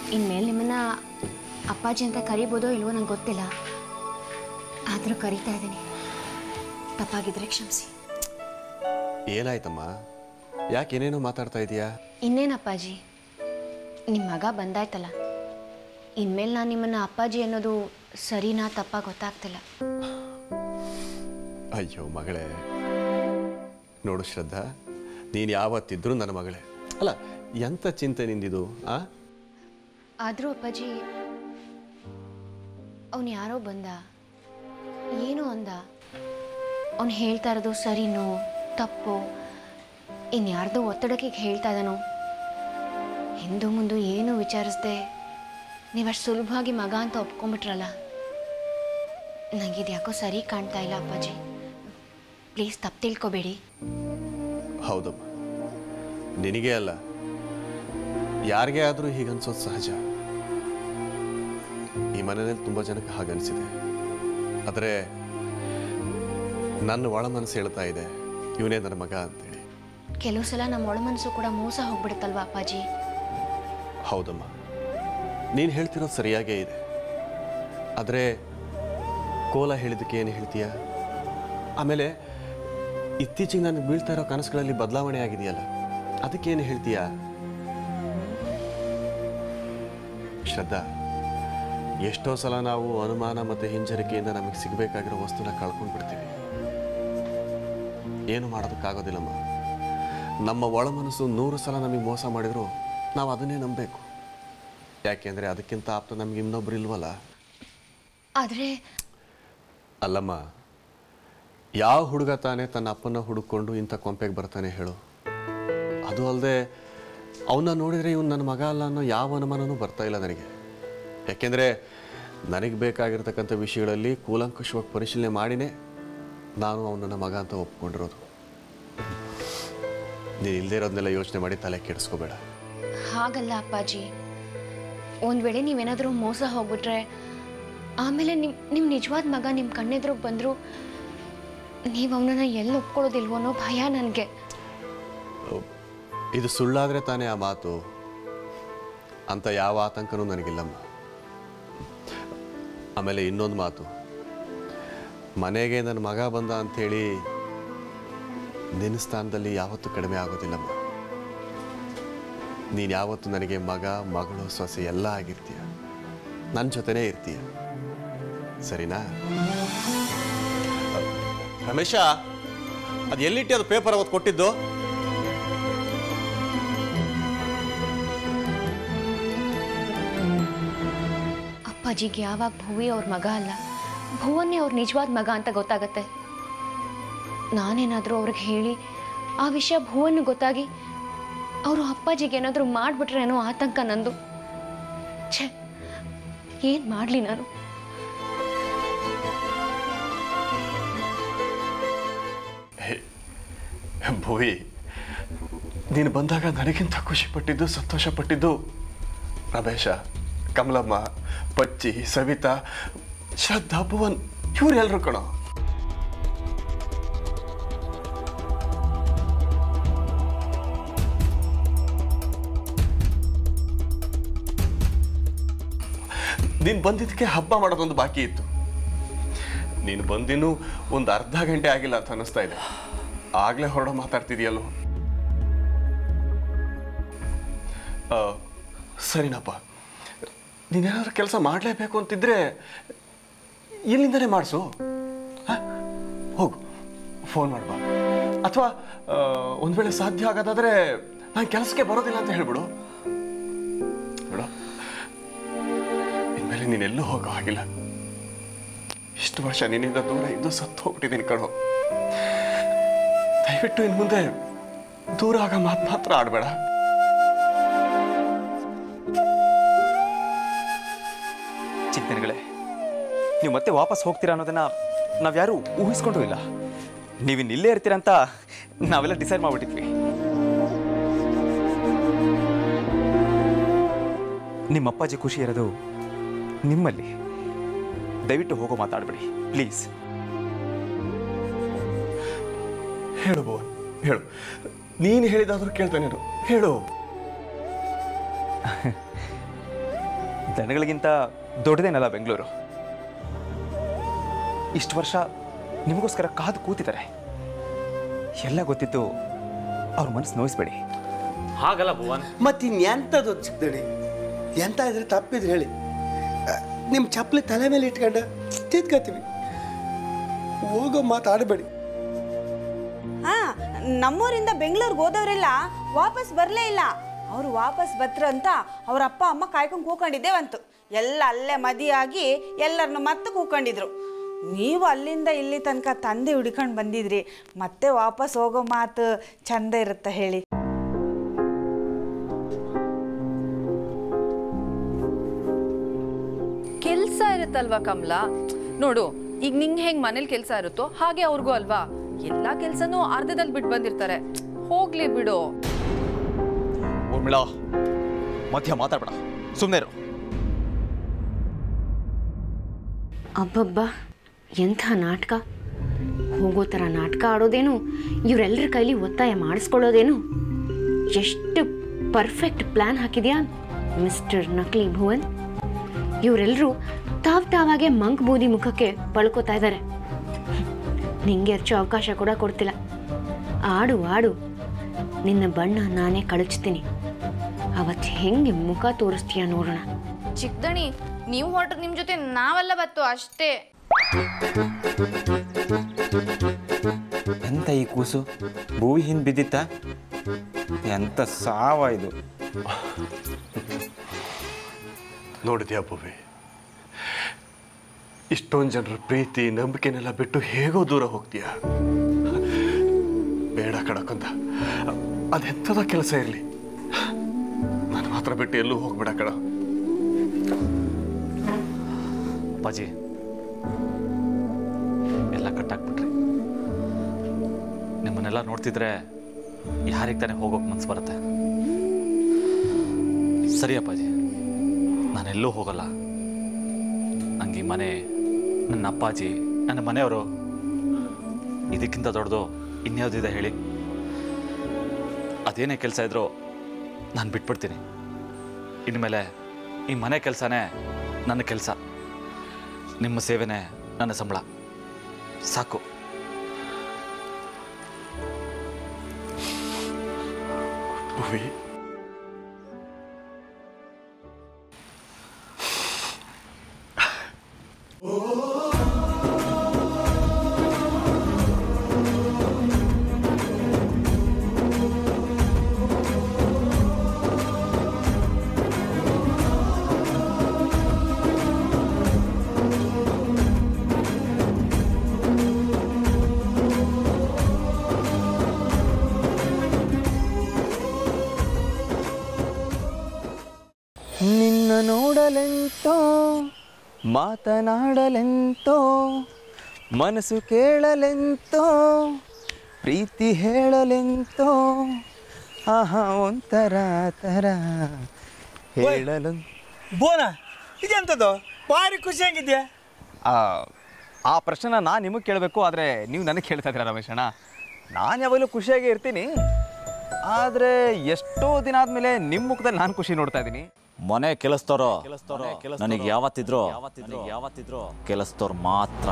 ಇನ್ಮೇಲೆ ನಿಮ್ಮನ್ನ ಅಪ್ಪಾಜಿ ಅಂತ ಕರಿಬೋದೋ ಇಲ್ವೋ ನಂಗೆ ಗೊತ್ತಿಲ್ಲ ಆದರೂ ಕರಿತಾ ಇದ್ದೀನಿ ತಪ್ಪಾಗಿದ್ರೆ ಕ್ಷಮಿಸಿ ಏನಾಯ್ತಮ್ಮ ಯಾಕೆ ಏನೇನೋ ಮಾತಾಡ್ತಾ ಇದೀಯಾ ಇನ್ನೇನಪ್ಪಾಜಿ ನಿಮ್ಮ ಮಗ ಬಂದಾಯ್ತಲ್ಲ ಇನ್ಮೇಲೆ ನಾನು ನಿಮ್ಮನ್ನ ಅಪ್ಪಾಜಿ ಅನ್ನೋದು ಸರಿನಾ ತಪ್ಪ ಗೊತ್ತಾಗ್ತಿಲ್ಲ ಅಯ್ಯೋ ಮಗಳೇ ನೋಡು ಶ್ರದ್ಧಾ ನೀನು ಯಾವತ್ತಿದ್ರೂ ನನ್ನ ಮಗಳೇ ಅಲ್ಲ ಎಂಥ ಚಿಂತೆ ನಿಂದಿದು ಆ ಆದರೂ ಅಪ್ಪಾಜಿ ಅವನು ಯಾರೋ ಬಂದ ಏನು ಅಂದ ಅವನು ಹೇಳ್ತಾ ಇರೋದು ಸರಿನೋ ತಪ್ಪೋ ಇನ್ಯಾರ್ದೋ ಒತ್ತಡಕ್ಕೆ ಹೇಳ್ತಾ ಇದ್ದಾನೋ ಹಿಂದೂ ಮುಂದೆ ಏನು ವಿಚಾರಿಸ್ದೆ ನೀವಷ್ಟು ಸುಲಭವಾಗಿ ಮಗ ಅಂತ ಒಪ್ಕೊಂಬಿಟ್ರಲ್ಲ ನನಗಿದು ಯಾಕೋ ಸರಿ ಕಾಣ್ತಾ ಇಲ್ಲ ಅಪ್ಪಾಜಿ ಪ್ಲೀಸ್ ತಪ್ಪು ತಿಳ್ಕೊಬೇಡಿ ಹೌದಮ್ಮ ನಿನಗೆ ಅಲ್ಲ ಯಾರಿಗೇ ಆದರೂ ಹೀಗನ್ಸೋದು ಸಹಜ ಈ ಮನೆಯಲ್ಲಿ ತುಂಬ ಜನಕ್ಕೆ ಹಾಗನ್ಸಿದೆ ಆದರೆ ನನ್ನ ಒಳ ಮನಸ್ಸು ಹೇಳ್ತಾ ಇದೆ ಇವನೇ ನನ್ನ ಮಗ ಅಂತೇಳಿ ಕೆಲವು ಸಲ ನಮ್ಮ ಒಳಮನಸ್ಸು ಕೂಡ ಮೋಸ ಹೋಗ್ಬಿಡುತ್ತಲ್ವಾ ಅಪ್ಪಾಜಿ ಹೌದಮ್ಮ ನೀನು ಹೇಳ್ತಿರೋದು ಸರಿಯಾಗೇ ಇದೆ ಆದರೆ ಕೋಲ ಹೇಳಿದ್ದಕ್ಕೆ ಏನು ಹೇಳ್ತೀಯ ಆಮೇಲೆ ಇತ್ತೀಚೆಗೆ ನನಗೆ ಬೀಳ್ತಾ ಇರೋ ಕನಸುಗಳಲ್ಲಿ ಬದಲಾವಣೆ ಆಗಿದೆಯಲ್ಲ ಅದಕ್ಕೇನು ಹೇಳ್ತೀಯಾ ಶ್ರದ್ಧಾ ಎಷ್ಟೋ ಸಲ ನಾವು ಅನುಮಾನ ಮತ್ತು ಹಿಂಜರಿಕೆಯಿಂದ ನಮಗೆ ಸಿಗಬೇಕಾಗಿರೋ ವಸ್ತುನ ಕಳ್ಕೊಂಡು ಬಿಡ್ತೀವಿ ಏನು ಮಾಡೋದಕ್ಕಾಗೋದಿಲ್ಲಮ್ಮ ನಮ್ಮ ಒಳ ಮನಸ್ಸು ನೂರು ಸಲ ನಮಗೆ ಮೋಸ ಮಾಡಿದ್ರು ನಾವು ಅದನ್ನೇ ನಂಬಬೇಕು ಯಾಕೆಂದರೆ ಅದಕ್ಕಿಂತ ಆಪ್ತ ನಮ್ಗೆ ಇನ್ನೊಬ್ರು ಇಲ್ವಲ್ಲ ಆದರೆ ಅಲ್ಲಮ್ಮ ಯಾವ ಹುಡುಗ ತಾನೇ ತನ್ನ ಅಪ್ಪನ ಹುಡುಕೊಂಡು ಇಂಥ ಕೊಂಪೆಗೆ ಬರ್ತಾನೆ ಹೇಳು ಅದು ಅಲ್ಲದೆ ಅವನ್ನ ನೋಡಿದರೆ ಇವನು ನನ್ನ ಮಗ ಅಲ್ಲ ಅನ್ನೋ ಯಾವ ಅನುಮಾನನೂ ಬರ್ತಾ ಇಲ್ಲ ನನಗೆ ಯಾಕೆಂದರೆ ನನಗೆ ಬೇಕಾಗಿರ್ತಕ್ಕಂಥ ವಿಷಯಗಳಲ್ಲಿ ಕೂಲಂಕುಷವಾಗಿ ಪರಿಶೀಲನೆ ಮಾಡಿನೇ ನಾನು ಅವನನ್ನ ಮಗ ಅಂತ ಒಪ್ಕೊಂಡಿರೋದು ನೀನು ಇಲ್ಲದೇ ಇರೋದನ್ನೆಲ್ಲ ಯೋಚನೆ ಮಾಡಿ ತಲೆ ಕೆಡಿಸ್ಕೋಬೇಡ ಹಾಗಲ್ಲ ಅಪ್ಪಾಜಿ ಒಂದು ವೇಳೆ ನೀವೇನಾದರೂ ಮೋಸ ಹೋಗ್ಬಿಟ್ರೆ ಆಮೇಲೆ ನಿಮ್ಮ ನಿಮ್ಮ ನಿಜವಾದ ಮಗ ನಿಮ್ಮ ಕಣ್ಣೆದ್ರು ಬಂದರು ನೀವು ಅವನನ್ನ ಎಲ್ಲಿ ಒಪ್ಕೊಳ್ಳೋದಿಲ್ವೋ ಅನ್ನೋ ಭಯ ನನಗೆ ಇದು ಸುಳ್ಳಾದರೆ ತಾನೇ ಆ ಮಾತು ಅಂತ ಯಾವ ಆತಂಕನೂ ನನಗಿಲ್ಲಮ್ಮ ಆಮೇಲೆ ಇನ್ನೊಂದು ಮಾತು ಮನೆಗೆ ನನ್ನ ಮಗ ಬಂದ ಅಂಥೇಳಿ ನಿನ್ನ ಸ್ಥಾನದಲ್ಲಿ ಯಾವತ್ತೂ ಕಡಿಮೆ ಆಗೋದಿಲ್ಲಮ್ಮ ನೀನು ಯಾವತ್ತು ನನಗೆ ಮಗ ಮಗಳು ಸೊಸೆ ಎಲ್ಲ ಆಗಿರ್ತೀಯ ನನ್ನ ಜೊತೆನೇ ಇರ್ತೀಯ ಸರಿನಾ ರಮೇಶ ಅದು ಎಲ್ಲಿಟ್ಟು ಅದು ಪೇಪರ್ ಅವತ್ತು ಕೊಟ್ಟಿದ್ದು ಅಪ್ಪಾಜಿಗೆ ಯಾವಾಗ ಭುವಿ ಅವ್ರ ಮಗ ಅಲ್ಲ ಭುವನ್ನೇ ಅವ್ರ ನಿಜವಾದ ಮಗ ಅಂತ ಗೊತ್ತಾಗತ್ತೆ ನಾನೇನಾದರೂ ಅವ್ರಿಗೆ ಹೇಳಿ ಆ ವಿಷಯ ಭುವನ್ ಗೊತ್ತಾಗಿ ಅವರು ಅಪ್ಪಾಜಿಗೆ ಏನಾದರೂ ಮಾಡಿಬಿಟ್ರೆ ಅನ್ನೋ ಆತಂಕ ನಂದು ಛೇ ಏನು ಮಾಡಲಿ ನಾನು ಭುವಿ ನೀನು ಬಂದಾಗ ನನಗಿಂತ ಖುಷಿ ಪಟ್ಟಿದ್ದು ಸಂತೋಷ ಪಟ್ಟಿದ್ದು ರಮೇಶ ಕಮಲಮ್ಮ ಪಚ್ಚಿ ಸವಿತಾ ಶ್ರದ್ಧಾ ಭುವನ್ ಇವರೆಲ್ಲರೂ ಕಣೋ ನೀನು ಬಂದಿದ್ದಕ್ಕೆ ಹಬ್ಬ ಮಾಡೋದೊಂದು ಬಾಕಿ ಇತ್ತು ನೀನು ಬಂದಿನ್ನೂ ಒಂದು ಅರ್ಧ ಗಂಟೆ ಆಗಿಲ್ಲ ಅಂತ ಅನ್ನಿಸ್ತಾ ಇದೆ ಆಗಲೇ ಹೊರಡೋ ಮಾತಾಡ್ತಿದೆಯಲ್ಲೋ ಆ, ಸರಿನಪ್ಪ ನೀನೇನಾದ್ರೂ ಕೆಲಸ ಮಾಡಲೇಬೇಕು ಅಂತಿದ್ರೆ ಇಲ್ಲಿಂದನೇ ಮಾಡಿಸು ಹೋಗು ಫೋನ್ ಮಾಡ್ಬಾ ಅಥವಾ ಒಂದು ವೇಳೆ ಸಾಧ್ಯ ಆಗೋದಾದ್ರೆ ನಾನು ಕೆಲಸಕ್ಕೆ ಬರೋದಿಲ್ಲ ಅಂತ ಹೇಳ್ಬಿಡು ನೋಡು ಇನ್ಮೇಲೆ ನೀನೆಲ್ಲೂ ಹೋಗೋ ಹಾಗಿಲ್ಲ ಇಷ್ಟು ವರ್ಷ ನಿನ್ನಿಂದ ದೂರ ಇದ್ದು ಸತ್ತು ಹೋಗ್ಬಿಟ್ಟಿದ್ದೀನಿ ಕಣೋ ದಯವಿಟ್ಟು ಇನ್ನು ಮುಂದೆ ದೂರ ಆಗ ಮಾತು ಮಾತ್ರ ಆಡಬೇಡ ಚಿಂತನೆಗಳೇ ನೀವು ಮತ್ತೆ ವಾಪಸ್ ಹೋಗ್ತೀರಾ ಅನ್ನೋದನ್ನ ನಾವ್ಯಾರೂ ಊಹಿಸ್ಕೊಂಡೂ ಇಲ್ಲ ನೀವಿನ್ನು ಇಲ್ಲೇ ಇರ್ತೀರಾ ಅಂತ ನಾವೆಲ್ಲ ಡಿಸೈಡ್ ಮಾಡ್ಬಿಟ್ಟಿದ್ವಿ ನಿಮ್ಮ ಅಪ್ಪಾಜಿ ಖುಷಿ ಇರೋದು ನಿಮ್ಮಲ್ಲಿ ದಯವಿಟ್ಟು ಹೋಗೋ ಮಾತಾಡ್ಬೇಡಿ ಪ್ಲೀಸ್ ಹೇಳು ಭುವನ್ ಹೇಳು ನೀನು ಹೇಳಿದಾದ್ರೂ ಕೇಳ್ತಾನೆ ಹೇಳು ದನಗಳಿಗಿಂತ ದೊಡ್ಡದೇನಲ್ಲ ಬೆಂಗಳೂರು ಇಷ್ಟು ವರ್ಷ ನಿಮಗೋಸ್ಕರ ಕಾದು ಕೂತಿದ್ದಾರೆ ಎಲ್ಲ ಗೊತ್ತಿದ್ದು ಅವ್ರ ಮನಸ್ಸು ನೋಯಿಸ್ಬೇಡಿ ಹಾಗಲ್ಲ ಭುವನ್ ಮತ್ತಿನ್ನೆಂಥದ್ದು ಚಿಕ್ಕದಣಿ ಎಂತ ಇದ್ರೆ ತಪ್ಪಿದ್ರೆ ಹೇಳಿ ನಿಮ್ಮ ಚಪ್ಪಲಿ ತಲೆ ಮೇಲೆ ಇಟ್ಕೊಂಡು ತಿದ್ಕೋತೀವಿ ಹೋಗೋ ಮಾತಾಡಬೇಡಿ ಹಾ ನಮ್ಮೂರಿಂದ ಬೆಂಗಳೂರಿಗೆ ಹೋದವರೆಲ್ಲ ವಾಪಸ್ ಬರಲೇ ಇಲ್ಲ ಅವರು ವಾಪಸ್ ಬತ್ರ ಅಂತ ಅವ್ರ ಅಪ್ಪ ಅಮ್ಮ ಕಾಯ್ಕೊಂಡು ಕೂಕೊಂಡಿದ್ದೇವಂತು ಎಲ್ಲ ಅಲ್ಲೇ ಮದಿಯಾಗಿ ಎಲ್ಲರನ್ನು ಮತ್ತೆ ಕೂಕೊಂಡಿದ್ರು ನೀವು ಅಲ್ಲಿಂದ ಇಲ್ಲಿ ತನಕ ತಂದೆ ಹುಡ್ಕೊಂಡು ಬಂದಿದ್ರಿ ಮತ್ತೆ ವಾಪಸ್ ಹೋಗೋ ಮಾತು ಚಂದ ಇರುತ್ತೆ ಹೇಳಿ ಕೆಲಸ ಇರುತ್ತಲ್ವಾ ಕಮಲ ನೋಡು ಈಗ ನಿಂಗೆ ಹೆಂಗ್ ಮನೇಲಿ ಕೆಲಸ ಇರುತ್ತೋ ಹಾಗೆ ಅವ್ರಿಗೂ ಅಲ್ವಾ ಎಲ್ಲಾ ಕೆಲ್ಸನೂ ಅರ್ಧದಲ್ಲಿ ಬಿಟ್ಟು ಬಂದಿರ್ತಾರೆ ಹೋಗ್ಲಿ ಬಿಡು ಊರ್ಮಿಳ ಮಧ್ಯ ಮಾತಾಡ್ಬೇಡ ಸುಮ್ಮನೆ ಇರು ಅಬ್ಬಬ್ಬ ಎಂಥ ನಾಟಕ ಹೋಗೋ ಥರ ನಾಟಕ ಆಡೋದೇನು ಇವರೆಲ್ಲರ ಕೈಲಿ ಒತ್ತಾಯ ಮಾಡಿಸ್ಕೊಳ್ಳೋದೇನು ಎಷ್ಟು ಪರ್ಫೆಕ್ಟ್ ಪ್ಲ್ಯಾನ್ ಹಾಕಿದ್ಯಾ ಮಿಸ್ಟರ್ ನಕಲಿ ಭುವನ್ ಇವರೆಲ್ಲರೂ ತಾವ್ ತಾವಾಗೆ ಮಂಕ್ ಬೂದಿ ಮುಖಕ್ಕೆ ಬಳ್ಕೋತಾ ಇದ್ದಾರೆ ನಿಂಗೆ ಅರ್ಚೋ ಅವಕಾಶ ಕೂಡ ಕೊಡ್ತಿಲ್ಲ ಆಡು ಆಡು ನಿನ್ನ ಬಣ್ಣ ನಾನೇ ಕಳಚ್ತೀನಿ ಅವತ್ತು ಹೆಂಗೆ ಮುಖ ತೋರಿಸ್ತೀಯ ನೋಡೋಣ ಚಿಕ್ಕದಣಿ ನೀವು ಹೊರಟ್ರೆ ನಿಮ್ಮ ಜೊತೆ ನಾವೆಲ್ಲ ಬತ್ತು ಅಷ್ಟೇ ಎಂತ ಈ ಕೂಸು ಭೂವಿ ಹಿಂದೆ ಬಿದ್ದಿತ್ತ ಎಂತ ಸಾವ ಇದು ನೋಡಿದ್ಯಾ ಭೂಮಿ ಇಷ್ಟೊಂದು ಜನರ ಪ್ರೀತಿ ನಂಬಿಕೆನೆಲ್ಲ ಬಿಟ್ಟು ಹೇಗೋ ದೂರ ಹೋಗ್ತೀಯ ಬೇಡ ಕಡಕೊಂದ ಅದೆಂಥದ ಕೆಲಸ ಇರಲಿ ನಾನು ಮಾತ್ರ ಬಿಟ್ಟು ಎಲ್ಲೂ ಹೋಗ್ಬೇಡ ಕಡ ಅಪ್ಪಾಜಿ ಎಲ್ಲ ಕಟ್ಟಾಕ್ಬಿಟ್ರಿ ನಿಮ್ಮನ್ನೆಲ್ಲ ನೋಡ್ತಿದ್ರೆ ಯಾರಿಗೆ ತಾನೇ ಹೋಗೋಕೆ ಮನ್ಸು ಬರುತ್ತೆ ಸರಿ ಅಪ್ಪಾಜಿ ನಾನೆಲ್ಲೂ ಹೋಗಲ್ಲ ನಂಗೆ ಈ ಮನೆ ನನ್ನ ಅಪ್ಪಾಜಿ ನನ್ನ ಮನೆಯವರು ಇದಕ್ಕಿಂತ ದೊಡ್ಡದು ಇನ್ಯಾವುದಿದೆ ಹೇಳಿ ಅದೇನೇ ಕೆಲಸ ಇದ್ರೂ ನಾನು ಬಿಟ್ಬಿಡ್ತೀನಿ ಇನ್ಮೇಲೆ ಈ ಮನೆ ಕೆಲಸನೇ ನನ್ನ ಕೆಲಸ ನಿಮ್ಮ ಸೇವೆನೇ ನನ್ನ ಸಂಬಳ ಸಾಕು ಭೂಮಿ ನಿನ್ನ ನೋಡಲೆಂತೋ ಮಾತನಾಡಲೆಂತೋ ಮನಸ್ಸು ಕೇಳಲೆಂತೋ ಪ್ರೀತಿ ಹೇಳಲೆಂತೋ ಆಹಾ ಒಂಥರ ತರ ಹೇಳಲು ಬೋನ ಇದೆಂಥದ್ದು ಭಾರಿ ಖುಷಿಯಾಗಿದ್ಯಾ ಆ, ಆ ಪ್ರಶ್ನೆನ ನಾನು ನಿಮಗೆ ಕೇಳಬೇಕು ಆದರೆ ನೀವು ನನಗೆ ಕೇಳ್ತಾ ಇದ್ದೀರಾ ರಮೇಶ್ ಅಣ್ಣ ನಾನು ಯಾವಾಗಲೂ ಖುಷಿಯಾಗಿ ಇರ್ತೀನಿ ಆದರೆ ಎಷ್ಟೋ ದಿನ ಆದಮೇಲೆ ನಿಮ್ಮ ಮುಖದಲ್ಲಿ ನಾನು ಖುಷಿ ನೋಡ್ತಾ ಇದ್ದೀನಿ ಮನೆ ಕೆಲಸದವರು ನನಗೆ ಯಾವತ್ತಿದ್ರು ಯಾವತ್ತಿದ್ರು ಕೆಲಸದವ್ರು ಮಾತ್ರ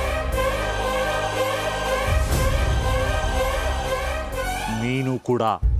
ನೀನು ಕೂಡ